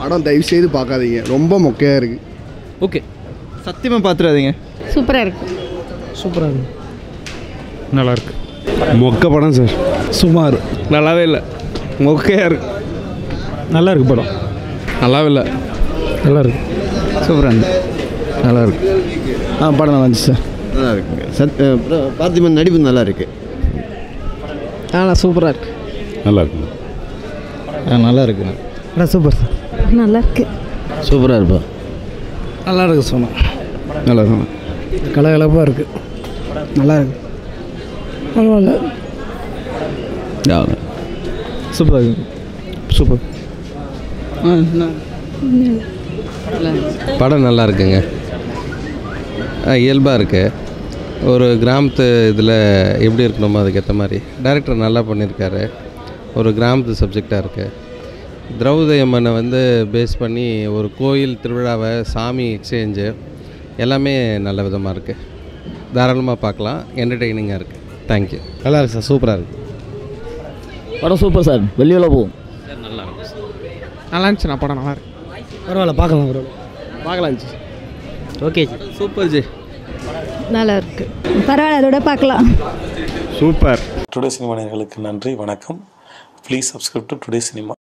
படம் தயவு செய்து பார்க்காதீங்க ரொம்ப மொக்கையாக இருக்குது ஓகே சத்தியமாக பார்த்துடாதீங்க சூப்பராக இருக்கு சூப்பராக இருக்கு நல்லா இருக்கு மொக்க படம் சார் சுமார் நல்லாவே இல்லை மொக்கையாக இருக்கு நல்லா இருக்கு படம் நல்லாவே இல்லை நல்லா இருக்கு சூப்பராக இருந்து நல்லா இருக்கு ஆ படம் நல்லா இருந்துச்சு சார் நல்லா இருக்குங்க சத் அப்புறம் பார்த்திபன் நடிப்பு நல்லா இருக்கு ஆ சூப்பராக இருக்கு நல்லா இருக்கு ஆ நல்லா இருக்குண்ணா ஆனால் சூப்பர் சார் நல்லா இருக்கு சூப்பராக இருப்பா நல்லா இருக்கு சொன்னேன் நல்லா இருக்கும் கலகலப்பாக இருக்கு நல்லா இருக்கு பரவாயில்ல சூப்பராக இருக்கு சூப்பர் ஆ என்ன படம் நல்லா இருக்குங்க இயல்பாக இருக்கு ஒரு கிராமத்து இதில் எப்படி இருக்கணுமோ அதுக்கேற்ற மாதிரி டைரக்டர் நல்லா பண்ணியிருக்காரு ஒரு கிராமத்து சப்ஜெக்டாக இருக்குது திரௌபதி அம்மனை வந்து பேஸ் பண்ணி ஒரு கோயில் திருவிழாவை சாமி எக்ஸ்சேஞ்சு எல்லாமே நல்ல விதமாக இருக்குது தாராளமாக பார்க்கலாம் என்டர்டெய்னிங்காக இருக்குது தேங்க்யூ நல்லா இருக்கு சார் சூப்பராக இருக்கு படம் சூப்பர் சார் வெளியில் போகும் நல்லா இருந்துச்சு நான் படம் நல்லா இருக்கு பரவாயில்ல பார்க்கலாம் பரவாயில்ல பார்க்கலாம் ஜி ஓகே சூப்பர் ஜி நல்லா இருக்கு பரவாயில்ல அதோட பார்க்கலாம் சூப்பர் டுடே சினிமா நேயர்களுக்கு நன்றி வணக்கம் please subscribe to today cinema